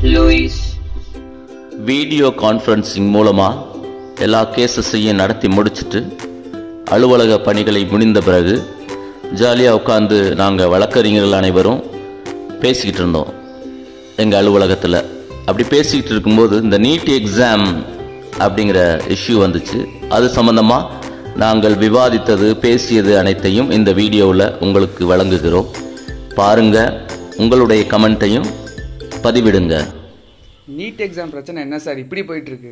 Luis, video conferencing மூலமாக எல்லா கேசஸையும் நடத்தி முடிச்சிட்டு அலுவலக பணிகளை முடிந்த பிறகு ஜாலியாக உட்காந்து நாங்கள் வழக்கறிஞர்கள் அனைவரும் பேசிக்கிட்டு இருந்தோம் எங்கள் அலுவலகத்தில் அப்படி பேசிக்கிட்டு இருக்கும்போது இந்த நீட் எக்ஸாம் அப்படிங்கிற இஷ்யூ வந்துச்சு அது சம்பந்தமாக நாங்கள் விவாதித்தது பேசியது அனைத்தையும் இந்த வீடியோவில் உங்களுக்கு வழங்குகிறோம் பாருங்க உங்களுடைய கமெண்ட்டையும் பதிவிடுங்க நீட் எக்ஸாம் பிரச்சனை என்ன சார் இப்படி போயிட்டு இருக்கு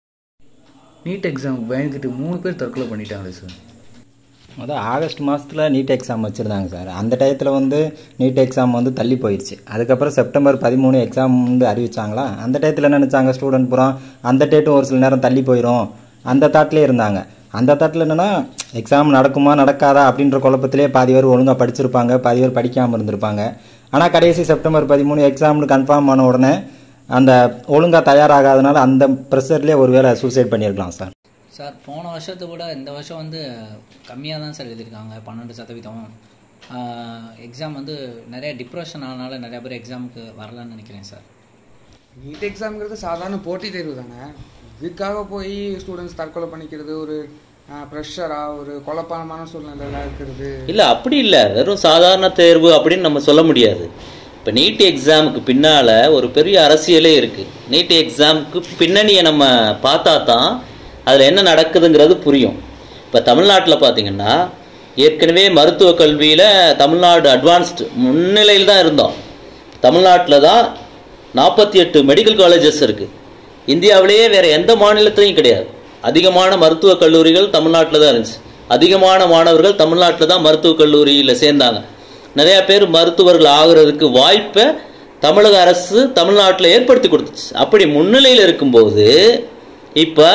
நீட் எக்ஸாம் பயந்துக்கிட்டு மூணு பேர் தற்கொலை பண்ணிட்டாங்களே சார் அதான் ஆகஸ்ட் மாதத்தில் நீட் எக்ஸாம் வச்சுருந்தாங்க சார் அந்த டயத்தில் வந்து நீட் எக்ஸாம் வந்து தள்ளி போயிடுச்சு அதுக்கப்புறம் செப்டம்பர் பதிமூணு எக்ஸாம் வந்து அறிவிச்சாங்களா அந்த டயத்தில் என்ன நினச்சாங்க ஸ்டூடெண்ட் பூரா அந்த டேட்டும் ஒரு சில நேரம் தள்ளி போயிடும் அந்த தாட்லேயே இருந்தாங்க அந்த தாட்டில் என்னென்னா எக்ஸாம் நடக்குமா நடக்காதா அப்படின்ற குழப்பத்திலே பாதி பேர் ஒழுங்காக படிச்சிருப்பாங்க பாதி பேர் படிக்காமல் இருந்திருப்பாங்க ஆனால் கடைசி செப்டம்பர் பதிமூணு எக்ஸாம்னு கன்ஃபார்ம் ஆன உடனே அந்த ஒழுங்காக தயாராகாதனால அந்த ப்ரெஷர்லேயே ஒரு வேளை சூசைட் பண்ணியிருக்கலாம் சார் சார் போன வருஷத்தை விட இந்த வருஷம் வந்து கம்மியாக தான் சார் எழுதியிருக்காங்க பன்னெண்டு சதவீதம் எக்ஸாம் வந்து நிறைய டிப்ரெஷன் ஆனனால நிறைய பேர் எக்ஸாமுக்கு வரலன்னு நினைக்கிறேன் சார் நீட் எக்ஸாம்ங்கிறது சாதாரண போட்டித் தேர்வு தானே இதுக்காக போய் ஸ்டூடெண்ட்ஸ் தற்கொலை பண்ணிக்கிறது ஒரு ப்ரெஷராக ஒரு குழப்பமான சூழ்நிலையில் இருக்கிறது இல்லை அப்படி இல்லை வெறும் சாதாரண தேர்வு அப்படின்னு நம்ம சொல்ல முடியாது இப்போ நீட் எக்ஸாமுக்கு பின்னால் ஒரு பெரிய அரசியலே இருக்குது நீட் எக்ஸாமுக்கு பின்னணியை நம்ம பார்த்தா தான் அதில் என்ன நடக்குதுங்கிறது புரியும் இப்போ தமிழ்நாட்டில் பார்த்தீங்கன்னா ஏற்கனவே மருத்துவ கல்வியில் தமிழ்நாடு அட்வான்ஸ்டு முன்னிலையில் தான் இருந்தோம் தமிழ்நாட்டில் தான் நாற்பத்தி எட்டு மெடிக்கல் காலேஜஸ் இருக்குது இந்தியாவிலேயே வேறு எந்த மாநிலத்திலையும் கிடையாது அதிகமான மருத்துவக் கல்லூரிகள் தமிழ்நாட்டில் தான் இருந்துச்சு அதிகமான மாணவர்கள் தமிழ்நாட்டில் தான் மருத்துவக் கல்லூரியில் சேர்ந்தாங்க நிறையா பேர் மருத்துவர்கள் ஆகுறதுக்கு வாய்ப்பை தமிழக அரசு தமிழ்நாட்டில் ஏற்படுத்தி கொடுத்துச்சு அப்படி முன்னிலையில் இருக்கும்போது இப்போ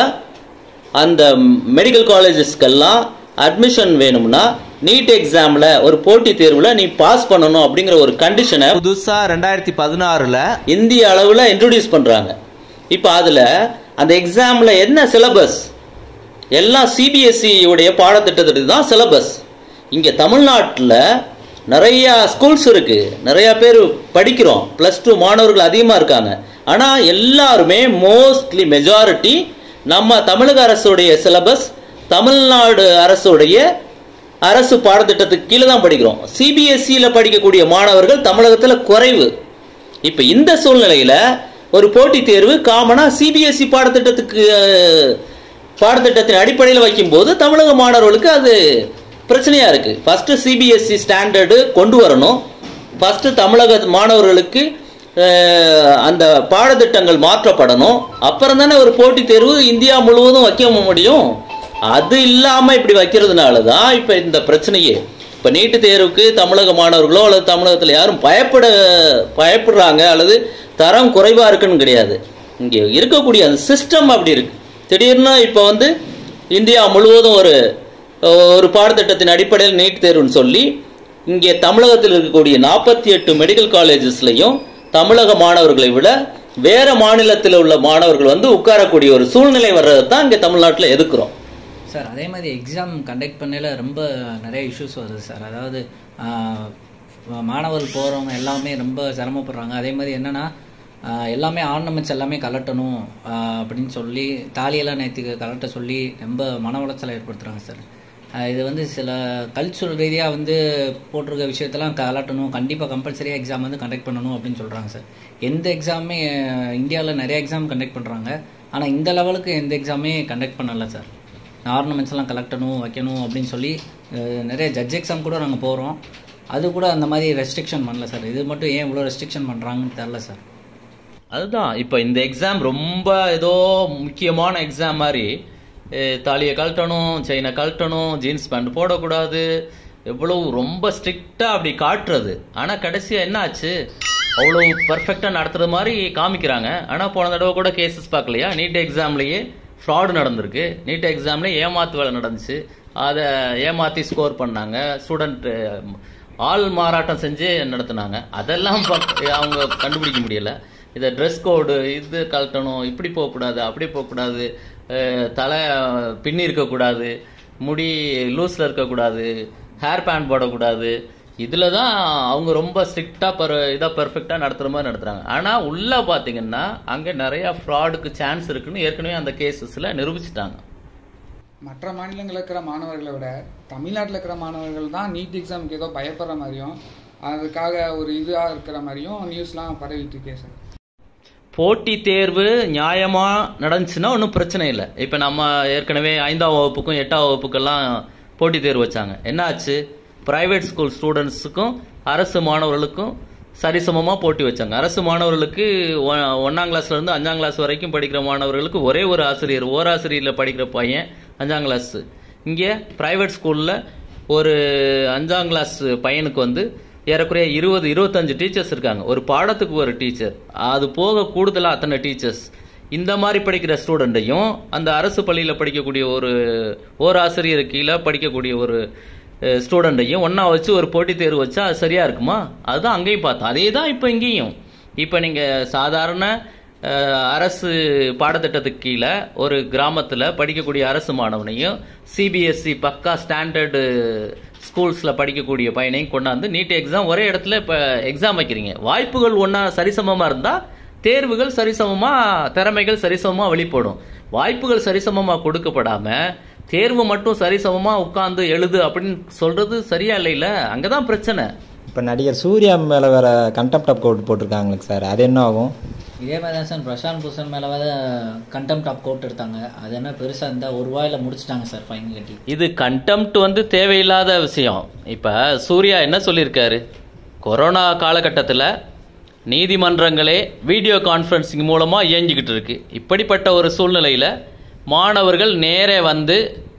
அந்த மெடிக்கல் காலேஜஸ்க்கெல்லாம் அட்மிஷன் வேணும்னா நீட் எக்ஸாமில் ஒரு போட்டித் தேர்வில் நீ பாஸ் பண்ணணும் அப்படிங்கிற ஒரு கண்டிஷனை புதுசாக ரெண்டாயிரத்தி பதினாறில் இந்திய அளவில் இன்ட்ரடியூஸ் பண்ணுறாங்க இப்போ அதில் அந்த எக்ஸாமில் என்ன சிலபஸ் எல்லாம் சிபிஎஸ்சி உடைய பாடத்திட்டத்துக்கு தான் சிலபஸ் இங்கே தமிழ்நாட்டில் நிறையா ஸ்கூல்ஸ் இருக்குது நிறையா பேர் படிக்கிறோம் ப்ளஸ் டூ மாணவர்கள் அதிகமாக இருக்காங்க ஆனால் எல்லாருமே மோஸ்ட்லி மெஜாரிட்டி நம்ம தமிழக அரசுடைய சிலபஸ் தமிழ்நாடு அரசுடைய அரசு பாடத்திட்டத்துக்கு கீழே தான் படிக்கிறோம் சிபிஎஸ்சியில் படிக்கக்கூடிய மாணவர்கள் தமிழகத்தில் குறைவு இப்போ இந்த சூழ்நிலையில் ஒரு போட்டித் தேர்வு காமனாக சிபிஎஸ்சி பாடத்திட்டத்துக்கு அஹ், பாடத்திட்டத்தின் அடிப்படையில் வைக்கும்போது தமிழக மாணவர்களுக்கு அது பிரச்சனையாக இருக்குது ஃபஸ்ட்டு சிபிஎஸ்சி ஸ்டாண்டர்டு கொண்டு வரணும் ஃபஸ்ட்டு தமிழக மாணவர்களுக்கு அஹ், அந்த பாடத்திட்டங்கள் மாற்றப்படணும் அப்புறம் தானே ஒரு போட்டித் தேர்வு இந்தியா முழுவதும் வைக்க முடியும் அது இல்லாமல் இப்படி வைக்கிறதுனால தான் இப்போ இந்த பிரச்சனையே இப்போ நீட்டு தேர்வுக்கு தமிழக மாணவர்களோ அல்லது தமிழகத்தில் யாரும் பயப்பட பயப்படுறாங்க அல்லது தரம் குறைவாக இருக்குன்னு கிடையாது இங்கே இருக்கக்கூடிய அந்த சிஸ்டம் அப்படி இருக்கு திடீர்னு இப்போ வந்து இந்தியா முழுவதும் ஒரு ஒரு பாடத்திட்டத்தின் அடிப்படையில் நீட் தேர்வுன்னு சொல்லி இங்கே தமிழகத்தில் இருக்கக்கூடிய நாற்பத்தி எட்டு மெடிக்கல் காலேஜஸ்லையும் தமிழக மாணவர்களை விட வேற மாநிலத்தில் உள்ள மாணவர்கள் வந்து உட்காரக்கூடிய ஒரு சூழ்நிலை வர்றதை தான் இங்கே தமிழ்நாட்டில் எதுக்குறோம் சார் அதே மாதிரி எக்ஸாம் கண்டக்ட் பண்ணல ரொம்ப நிறைய இஷ்யூஸ் வருது சார் அதாவது ஆஹ், மாணவர்கள் போகிறவங்க எல்லாமே ரொம்ப சிரமப்படுறாங்க அதே மாதிரி என்னென்னா எல்லாமே ஆர்னமெண்ட்ஸ் எல்லாமே கலட்டணும் ஆஹ், அப்படின்னு சொல்லி தாலியெல்லாம் நேற்றுக்கு கலட்ட சொல்லி ரொம்ப மன உளைச்சலை ஏற்படுத்துகிறாங்க சார் ஆஹ், இது வந்து சில கல்ச்சுரல் ரீதியாக வந்து போட்டிருக்க விஷயத்தெல்லாம் கலட்டணும் கண்டிப்பாக கம்பல்சரியாக எக்ஸாம் வந்து கண்டக்ட் பண்ணணும் அப்படின்னு சொல்கிறாங்க சார் எந்த எக்ஸாமே இந்தியாவில் நிறைய எக்ஸாம் கண்டக்ட் பண்ணுறாங்க ஆனால் இந்த லெவலுக்கு எந்த எக்ஸாமே கண்டக்ட் பண்ணல சார் ஆர்னமெண்ட்ஸ் எல்லாம் கலெக்டணும் வைக்கணும் அப்படின்னு சொல்லி அஹ், நிறைய ஜட்ஜ் எக்ஸாம் கூட நாங்கள் போகிறோம் அது கூட அந்த மாதிரி ரெஸ்ட்ரிக்ஷன் பண்ணல சார் இது மட்டும் ஏன் இவ்வளோ ரெஸ்ட்ரிக்ஷன் பண்ணுறாங்கன்னு தெரில சார் அதுதான் இப்போ இந்த எக்ஸாம் ரொம்ப ஏதோ முக்கியமான எக்ஸாம் மாதிரி அஹ், தாலியை கழட்டணும் செயினை கழட்டணும் ஜீன்ஸ் பேண்ட் போடக்கூடாது எவ்வளவு ரொம்ப ஸ்ட்ரிக்டாக அப்படி காட்டுறது ஆனால் கடைசியாக என்ன ஆச்சு அவ்வளோ பர்ஃபெக்டாக நடத்துறது மாதிரி காமிக்கிறாங்க ஆனால் போன தடவை கூட கேசஸ் பார்க்கலையா நீட் எக்ஸாம்லேயே ஃப்ராடு நடந்திருக்கு நீட் எக்ஸாம்லேயே ஏமாத்து வேலை நடந்துச்சு அதை ஏமாற்றி ஸ்கோர் பண்ணாங்க ஸ்டூடெண்ட் ஆள் மாறாட்டம் செஞ்சு நடத்துனாங்க அதெல்லாம் பாக்க- அவங்க கண்டுபிடிக்க முடியல இதை ட்ரெஸ் கோடு இது கழட்டணும் இப்படி போகக்கூடாது அப்படி போகக்கூடாது அஹ், தலை பின்னி இருக்கக்கூடாது முடி லூஸில் இருக்கக்கூடாது ஹேர் பேண்ட் போடக்கூடாது இதில் தான் அவங்க ரொம்ப ஸ்ட்ரிக்டாக பர் இதாக பெர்ஃபெக்டாக நடத்துகிற மாதிரி நடத்துகிறாங்க ஆனால் உள்ளே பார்த்தீங்கன்னா அங்கே நிறையா ஃப்ராடுக்கு சான்ஸ் இருக்குன்னு ஏற்கனவே அந்த கேசஸில் நிரூபிச்சிட்டாங்க மற்ற மாநிலங்களில் இருக்கிற மாணவர்களை விட தமிழ்நாட்டில் இருக்கிற மாணவர்கள் தான் நீட் எக்ஸாமுக்கு ஏதோ பயப்படுற மாதிரியும் அதுக்காக ஒரு இதாக இருக்கிற மாதிரியும் நியூஸ்லாம் பரவிட்டு இருக்கே சார் போட்டி தேர்வு நியாயமாக நடந்துச்சுன்னா ஒன்றும் பிரச்சனை இல்லை இப்போ நம்ம ஏற்கனவே ஐந்தாம் வகுப்புக்கும் எட்டாம் வகுப்புக்கெல்லாம் போட்டி தேர்வு வச்சாங்க என்ன ஆச்சு ப்ரைவேட் ஸ்கூல் ஸ்டூடெண்ட்ஸுக்கும் அரசு மாணவர்களுக்கும் சரிசமமாக போட்டி வச்சாங்க அரசு மாணவர்களுக்கு ஒ- ஒண்ணாம் கிளாஸ்ல இருந்து அஞ்சாம் கிளாஸ் வரைக்கும் படிக்கிற மாணவர்களுக்கு ஒரே ஒரு ஆசிரியர் ஓராசிரியரில் படிக்கிற பையன் அஞ்சாம் கிளாஸ் இங்கே ப்ரைவேட் ஸ்கூலில் ஒரு அஞ்சாம் கிளாஸ் பையனுக்கு வந்து ஏறக்குறைய இருபது இருபத்தஞ்சு டீச்சர்ஸ் இருக்காங்க ஒரு பாடத்துக்கு ஒரு டீச்சர் அது போக கூடுதலாக அத்தனை டீச்சர்ஸ் இந்த மாதிரி படிக்கிற ஸ்டூடெண்ட்டையும் அந்த அரசு பள்ளியில் படிக்கக்கூடிய ஒரு ஓராசிரியர் கீழே படிக்கக்கூடிய ஒரு ஸ்டூடெண்ட்டையும் ஒன்றா வச்சு ஒரு போட்டித் தேர்வு வச்சா அது சரியாக இருக்குமா அதுதான் அங்கேயும் பார்த்தோம் அதே தான் இப்போ இங்கேயும் இப்போ நீங்கள் சாதாரண அஹ், அரசு பாடத்திட்டத்துக்கு கீழே ஒரு கிராமத்தில் படிக்கக்கூடிய அரசு மாணவனையும் சிபிஎஸ்சி பக்கா ஸ்டாண்டர்டு ஸ்கூல்ஸில் படிக்கக்கூடிய பையனையும் கொண்டாந்து நீட் எக்ஸாம் ஒரே இடத்துல இப்போ எக்ஸாம் வைக்கிறீங்க வாய்ப்புகள் ஒன்றா சரிசமமாக இருந்தால் தேர்வுகள் சரிசமமாக திறமைகள் சரிசமமாக வெளிப்படும் வாய்ப்புகள் சரிசமமாக கொடுக்கப்படாமல் தேர்வு மட்டும் சரிசமமாக உட்காந்து எழுது அப்படின்னு சொல்கிறது சரியா இல்லைல்ல அங்கே தான் பிரச்சனை இப்போ நடிகர் சூர்யா மேலே வேற கண்டெம்ட் ஆஃப் கோர்ட் போட்டிருக்காங்களுக்கு சார் அது என்ன ஆகும் இதே மாதிரி தான் சார் பிரசாந்த் பூஷன் மேலே வேறு கண்டெம்ட் ஆஃப் கோர்ட் எடுத்தாங்க அது என்ன பெருசாக இருந்தால் ஒரு ரூபாயில் முடிச்சிட்டாங்க சார் ஃபைன் கட்டி இது கண்டெம்ட் வந்து தேவையில்லாத விஷயம் இப்போ சூர்யா என்ன சொல்லியிருக்காரு கொரோனா காலகட்டத்தில் நீதிமன்றங்களே வீடியோ கான்ஃபரன்சிங் மூலமாக இயங்கிக்கிட்டு இருக்கு இப்படிப்பட்ட ஒரு சூழ்நிலையில் மாணவர்கள் நேரே வந்து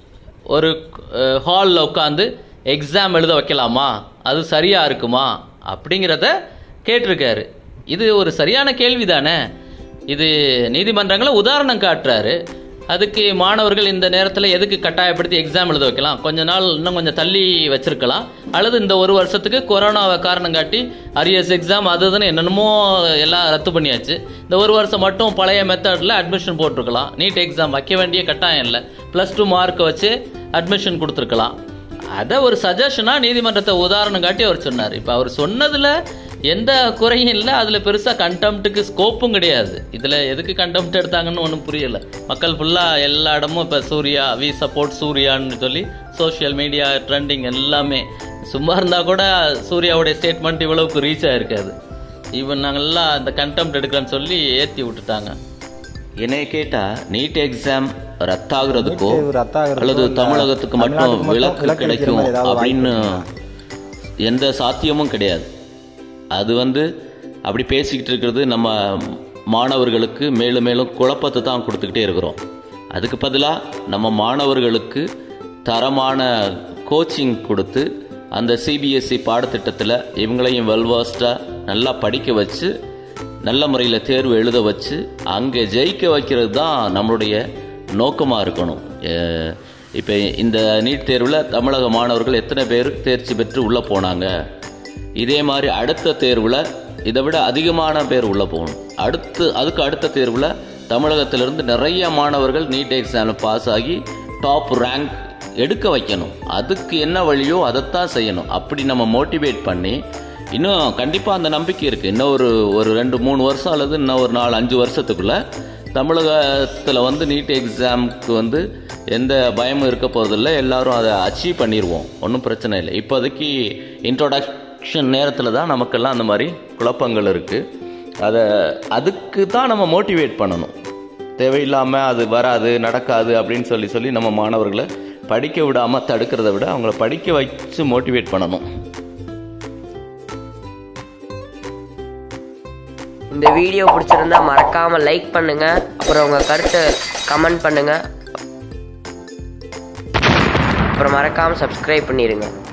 ஒரு ஹாலில் உட்காந்து எக்ஸாம் எழுத வைக்கலாமா அது சரியாக இருக்குமா அப்படிங்கிறத கேட்டிருக்காரு இது ஒரு சரியான கேள்வி தானே இது நீதிமன்றங்களை உதாரணம் காட்டுறாரு அதுக்கு மாணவர்கள் இந்த நேரத்தில் எதுக்கு கட்டாயப்படுத்தி எக்ஸாம் எழுத வைக்கலாம் கொஞ்ச நாள் இன்னும் கொஞ்சம் தள்ளி வச்சிருக்கலாம் அல்லது இந்த ஒரு வருஷத்துக்கு கொரோனாவை காரணம் காட்டி அரியர்ஸ் எக்ஸாம் அது இதுன்னு என்னென்னமோ எல்லாம் ரத்து பண்ணியாச்சு இந்த ஒரு வருஷம் மட்டும் பழைய மெத்தடில் அட்மிஷன் போட்டிருக்கலாம் நீட் எக்ஸாம் வைக்க வேண்டிய கட்டாயம் இல்லை ப்ளஸ் டூ மார்க்கை வச்சு அட்மிஷன் கொடுத்துருக்கலாம் அதை ஒரு சஜஷனாக நீதிமன்றத்தை உதாரணம் காட்டி அவர் சொன்னார் இப்போ அவர் சொன்னதில் எந்த குறையும் இல்லை அதில் பெருசாக கண்டெம்ட்டுக்கு ஸ்கோப்பும் கிடையாது இதில் எதுக்கு கண்டெம்ட் எடுத்தாங்கன்னு ஒன்றும் புரியல மக்கள் ஃபுல்லாக எல்லா இடமும் இப்போ சூர்யா வி சப்போர்ட் சூர்யான்னு சொல்லி சோஷியல் மீடியா ட்ரெண்டிங் எல்லாமே சும்மா இருந்தால் கூட சூர்யாவுடைய ஸ்டேட்மெண்ட் இவ்வளவுக்கு ரீச் ஆயிருக்காது ஈவன் நாங்கள்லாம் அந்த கண்டெம்ட் எடுக்கிறேன்னு சொல்லி ஏற்றி விட்டுட்டாங்க என்னைய கேட்டா நீட் எக்ஸாம் ரத்தாகிறதுக்கோ நீட் தேர்வு ரத்தாகிறதுக்கோ அல்லது இல்ல தமிழகத்துக்கு மட்டும் தமிழ்நாட்டுக்கு மட்டும் விலக்கு விலக்கு அளிக்கிற கிடைக்கும் மாதிரி ஏதாவது வாய்ப்பு அப்படின்னு இருக்கா? எந்த சாத்தியமும் கிடையாது அது வந்து அப்படி பேசிக்கிட்டு இருக்கிறது நம்ம மாணவர்களுக்கு மேலும் மேலும் குழப்பத்தை தான் கொடுத்துக்கிட்டே இருக்கிறோம் அதுக்கு பதிலாக நம்ம மாணவர்களுக்கு தரமான கோச்சிங் கொடுத்து அந்த சிபிஎஸ்சி பாடத்திட்டத்தில் இவங்களையும் வெல்வாஸ்டாக நல்லா படிக்க வச்சு நல்ல முறையில் தேர்வு எழுத வச்சு அங்கே ஜெயிக்க வைக்கிறது தான் நம்மளுடைய நோக்கமாக இருக்கணும் இப்போ இந்த நீட் தேர்வில் தமிழக மாணவர்கள் எத்தனை பேர் தேர்ச்சி பெற்று உள்ளே போனாங்க இதே மாதிரி அடுத்த தேர்வில் இதை விட அதிகமான பேர் உள்ளே போகணும் அடுத்து அதுக்கு அடுத்த தேர்வில் தமிழகத்திலிருந்து நிறைய மாணவர்கள் நீட் எக்ஸாமில் பாஸ் ஆகி டாப் ரேங்க் எடுக்க வைக்கணும் அதுக்கு என்ன வழியோ அதைத்தான் செய்யணும் அப்படி நம்ம மோட்டிவேட் பண்ணி இன்னும் கண்டிப்பாக அந்த நம்பிக்கை இருக்குது இன்னும் ஒரு ஒரு ரெண்டு மூணு வருஷம் அல்லது இன்னும் ஒரு நாலு அஞ்சு வருஷத்துக்குள்ள தமிழகத்தில் வந்து நீட் எக்ஸாமுக்கு வந்து எந்த பயமும் இருக்க போகிறதில்ல எல்லாரும் அதை அச்சீவ் பண்ணிடுவோம் ஒன்றும் பிரச்சனை இல்லை இப்போதைக்கு இன்ட்ரோடக்ஷன் நேரத்தில் தான் நமக்கெல்லாம் அந்த மாதிரி குழப்பங்கள் இருக்குது அதை அதுக்கு தான் நம்ம மோட்டிவேட் பண்ணணும் தேவையில்லாமல் அது வராது நடக்காது அப்படின்னு சொல்லி சொல்லி நம்ம மாணவர்களை படிக்க விடாமல் தடுக்கிறத விட அவங்கள படிக்க வச்சு மோட்டிவேட் பண்ணணும் இந்த வீடியோ பிடிச்சிருந்தா மறக்காம லைக் பண்ணுங்க அப்புறம் உங்க கருத்தை கமெண்ட் பண்ணுங்க அப்புறம் மறக்காம சப்ஸ்கிரைப் பண்ணிடுங்க